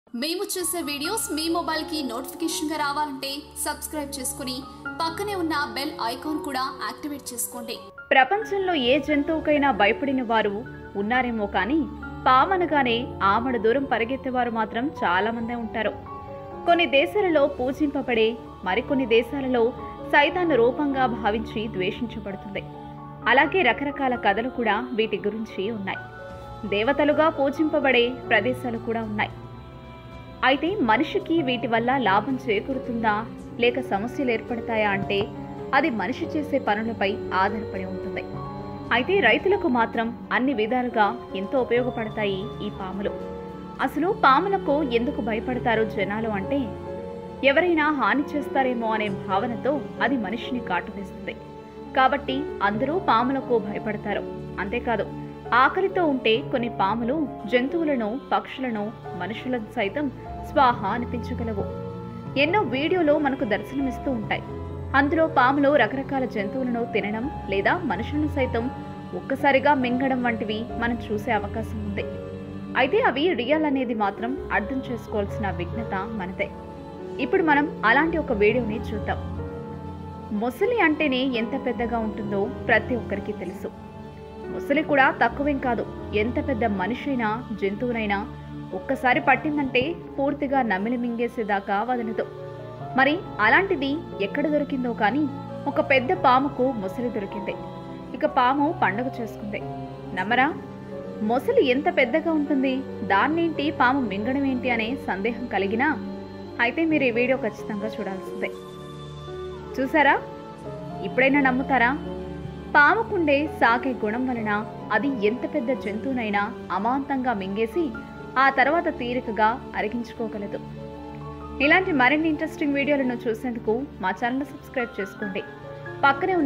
మేము చేసే వీడియోస్ మీ మొబైల్కి నోటిఫికేషన్గా రావాలంటే సబ్స్క్రైబ్ చేసుకుని పక్కనే ఉన్న బెల్ ఐకాన్ కూడా యాక్టివేట్ చేసుకోండి ప్రపంచంలో ఏ జంతువుకైనా భయపడిన వారు ఉన్నారేమో కానీ పామనగానే ఆమడ దూరం పరిగెత్తేవారు మాత్రం చాలా మందే ఉంటారు కొన్ని దేశాలలో పూజింపబడే మరికొన్ని దేశాలలో సైతాన్ని రూపంగా భావించి ద్వేషించబడుతుంది అలాగే రకరకాల కథలు కూడా వీటి గురించి ఉన్నాయి దేవతలుగా పూజింపబడే ప్రదేశాలు కూడా ఉన్నాయి అయితే మనిషికి వీటి వల్ల లాభం చేకూరుతుందా లేక సమస్యలు ఏర్పడతాయా అంటే అది మనిషి చేసే పనులపై ఆధారపడి ఉంటుంది అయితే రైతులకు మాత్రం అన్ని విధాలుగా ఎంతో ఉపయోగపడతాయి ఈ పాములు అసలు పాములకు ఎందుకు భయపడతారు జనాలు అంటే ఎవరైనా హాని చేస్తారేమో అనే భావనతో అది మనిషిని కాటువేస్తుంది కాబట్టి అందరూ పాములకు భయపడతారు అంతేకాదు ఆకలితో ఉంటే కొన్ని పాములు జంతువులను పక్షులను మనుషులను సైతం స్వాహ అనిపించగలవు ఎన్నో వీడియోలు మనకు దర్శనమిస్తూ ఉంటాయి అందులో పాములు రకరకాల జంతువులను తినడం లేదా మనుషులను సైతం ఒక్కసారిగా మింగడం వంటివి మనం చూసే అవకాశం ఉంది అయితే అవి రియల్ అనేది మాత్రం అర్థం చేసుకోవాల్సిన విఘ్నత మనదే ఇప్పుడు మనం అలాంటి ఒక వీడియోని చూద్దాం మొసలి అంటేనే ఎంత పెద్దగా ఉంటుందో ప్రతి ఒక్కరికి తెలుసు ముసలి కూడా తక్కువేం కాదు ఎంత పెద్ద మనిషైనా జంతువునైనా ఒక్కసారి పట్టిందంటే పూర్తిగా నమిలి మింగేసేదాకా వదలదు మరి అలాంటిది ఎక్కడ దొరికిందో కానీ ఒక పెద్ద పాముకు మొసలి దొరికింది ఇక పాము పండుగ చేసుకుంది నమ్మరా మొసలి ఎంత పెద్దగా ఉంటుంది దాన్నేంటి పాము మింగడం ఏంటి అనే సందేహం కలిగినా అయితే మీరు ఈ వీడియో ఖచ్చితంగా చూడాల్సిందే చూసారా ఇప్పుడైనా నమ్ముతారా పాముకుండే సాగే గుణం వలన అది ఎంత పెద్ద జంతువునైనా అమాంతంగా మింగేసి ఆ తర్వాత తీరికగా అరిగించుకోగలదు ఇలాంటి మరిన్ని ఇంట్రెస్టింగ్ వీడియోలను చూసేందుకు మా ఛానల్ సబ్స్క్రైబ్ చేసుకోండి పక్కనే ఉన్న